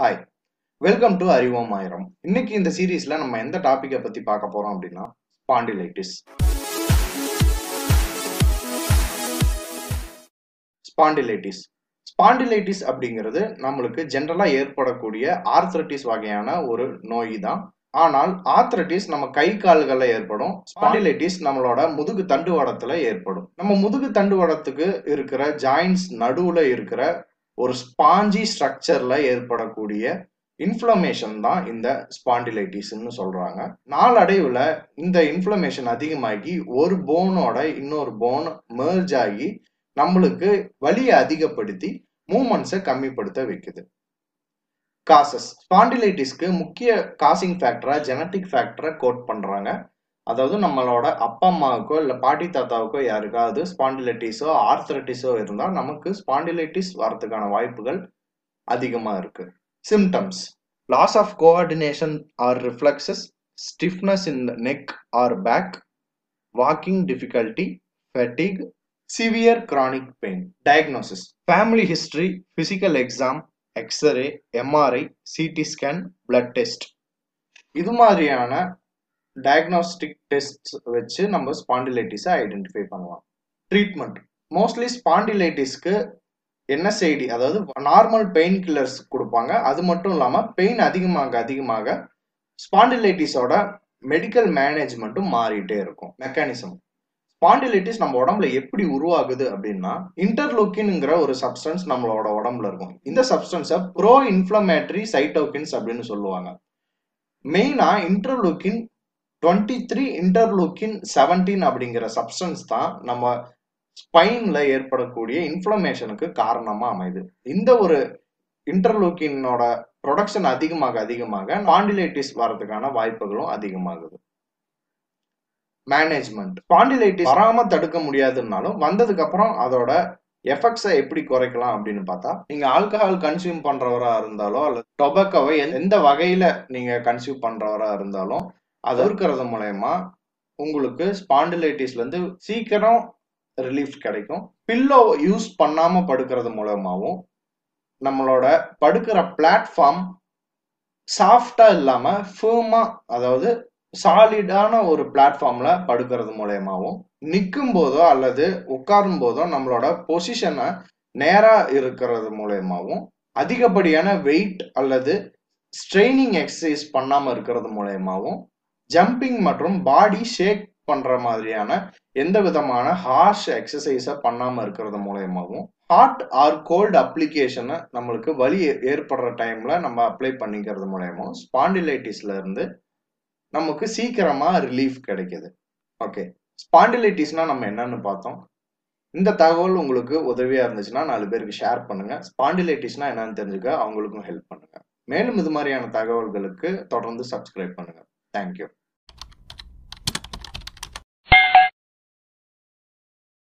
hi welcome to அறிவோம் ஆயிரம் இன்னைக்கு இந்த சீரீஸ்ல நம்ம எந்த டாபிக்கை பத்தி பார்க்க போறோம் அப்படின்னா ஸ்பாண்டிலைட்டிஸ் ஸ்பாண்டிலைட்டிஸ் ஸ்பாண்டிலைட்டிஸ் அப்படிங்கிறது நம்மளுக்கு ஜென்ரலா ஏற்படக்கூடிய ஆர்த்ரட்டிஸ் வகையான ஒரு நோய் தான் ஆனால் ஆர்த்ரட்டிஸ் நம்ம கை கால்கள்ல ஏற்படும் ஸ்பாண்டிலைட்டிஸ் நம்மளோட முதுகு தண்டுவடத்துல ஏற்படும் நம்ம முதுகு தண்டுவடத்துக்கு இருக்கிற ஜாயின்ஸ் நடுவுல இருக்கிற ஒரு ஸ்பாஞ்சி ஸ்ட்ரக்சர்ல ஏற்படக்கூடிய இன்ஃப்ளமேஷன் தான் இந்த ஸ்பாண்டிலைட்டிஸ்ன்னு சொல்றாங்க நாளடைவுல இந்த இன்ஃப்ளமேஷன் அதிகமாகி ஒரு போனோட இன்னொரு போன் மேர்ஜ் ஆகி நம்மளுக்கு வலியை அதிகப்படுத்தி மூமெண்ட்ஸை கம்மிப்படுத்த வைக்குது காசஸ் ஸ்பாண்டிலைட்டிஸ்க்கு முக்கிய காசிங் ஃபேக்டரா ஜெனட்டிக் ஃபேக்டரை கோட் பண்றாங்க அதாவது நம்மளோட அப்பா அம்மாவுக்கோ இல்லை பாட்டி தாத்தாவுக்கோ யாருக்காவது ஸ்பாண்டிலைட்டிஸோ ஆர்த்தரைட்டிஸோ இருந்தால் நமக்கு ஸ்பாண்டிலைட்டிஸ் வரதுக்கான வாய்ப்புகள் அதிகமாக இருக்கு symptoms loss of coordination or reflexes stiffness in neck or back walking difficulty fatigue severe chronic pain diagnosis family history physical exam X ray MRI CT scan blood test இது மாதிரியான டயக்னோஸ்டிக் டெஸ்ட் வச்சு நம்ம ஸ்பாண்டிலைட்டிஸை identify பண்ணலாம் treatment mostly ஸ்பாண்டிலைட்டிஸ்க்கு NSAID அதாவது normal pain killers கொடுப்பாங்க அது மட்டும் இல்லாமல் பெயின் அதிகமாக அதிகமாக ஸ்பாண்டிலைட்டிஸோட மெடிக்கல் மேனேஜ்மெண்ட்டும் மாறிட்டே இருக்கும் மெக்கானிசம் ஸ்பாண்டிலைட்டிஸ் நம்ம உடம்புல எப்படி உருவாகுது அப்படின்னா இன்டர்லூக்கின்ங்கிற ஒரு சப்ஸ்டன்ஸ் நம்மளோட உடம்புல இருக்கும் இந்த சப்ஸ்டன்ஸை ப்ரோ இன்ஃப்ளமேட்டரி சைட்டோகின்ஸ் அப்படின்னு சொல்லுவாங்க மெயினா interleukin twenty three interleukin seventeen அப்படிங்கிற சப்ஸ்டன்ஸ் தான் நம்ம ஸ்பைன்ல ஏற்படக்கூடிய இன்ஃப்ளமேஷனுக்கு காரணமா அமையுது இந்த ஒரு இன்டர்லூக்கினோட ப்ரொடக்ஷன் அதிகமாக அதிகமாக ஸ்பாண்டிலைட்டிஸ் வரதுக்கான வாய்ப்புகளும் அதிகமாகுது மேனேஜ்மெண்ட் ஸ்பாண்டிலைட்டிஸ் வராம தடுக்க முடியாதுன்னாலும் வந்ததுக்கு அப்புறம் அதோட எஃபெக்ட்ஸை எப்படி குறைக்கலாம் அப்படின்னு பார்த்தா நீங்க ஆல்கஹால் கன்சியூம் பண்றவரா இருந்தாலோ அல்லது டொபக்கோவை எந்த வகையில நீங்க கன்சியூம் பண்றவரா இருந்தாலும் அதை இருக்கிறது மூலயமா உங்களுக்கு ஸ்பாண்டிலைட்டிஸ்ல இருந்து சீக்கிரம் ரிலீஃப் கிடைக்கும் பில்லோ யூஸ் பண்ணாம படுக்கிறது மூலமாகவும் நம்மளோட படுக்கிற பிளாட்ஃபார்ம் சாஃப்டா இல்லாம ஃபேமா அதாவது சாலிடான ஒரு பிளாட்ஃபார்ம்ல படுக்கிறது மூலயமாவும் நிற்கும் போதோ அல்லது உட்காரும் போதோ நம்மளோட பொசிஷனை நேரா இருக்கிறது மூலயமாவும் அதிகப்படியான வெயிட் அல்லது ஸ்ட்ரெயினிங் எக்ஸசைஸ் பண்ணாம இருக்கிறது மூலயமாவும் ஜம்பிங் மற்றும் பாடி ஷேக் பண்ற மாதிரியான எந்த விதமான ஹார்ஷ் எக்ஸசைஸை பண்ணாம இருக்கிறது மூலயமாவும் ஹாட் ஆர் கோல்டு அப்ளிகேஷனை நம்மளுக்கு வலி ஏற்படுற டைம்ல நம்ம அப்ளை பண்ணிக்கிறது மூலயமாவும் ஸ்பாண்டிலைட்டிஸ்ல இருந்து நமக்கு சீக்கிரமா ரிலீஃப் கிடைக்குது ஓகே ஸ்பாண்டிலைட்டிஸ்னா நம்ம என்னன்னு பார்த்தோம் இந்த தகவல் உங்களுக்கு உதவியா இருந்துச்சுன்னா நாலு பேருக்கு ஷேர் பண்ணுங்க ஸ்பாண்டிலைட்டிஸ்னா என்னன்னு தெரிஞ்சுக்க அவங்களுக்கும் ஹெல்ப் பண்ணுங்க மேலும் இது மாதிரியான தகவல்களுக்கு தொடர்ந்து சப்ஸ்கிரைப் பண்ணுங்க தேங்க்யூ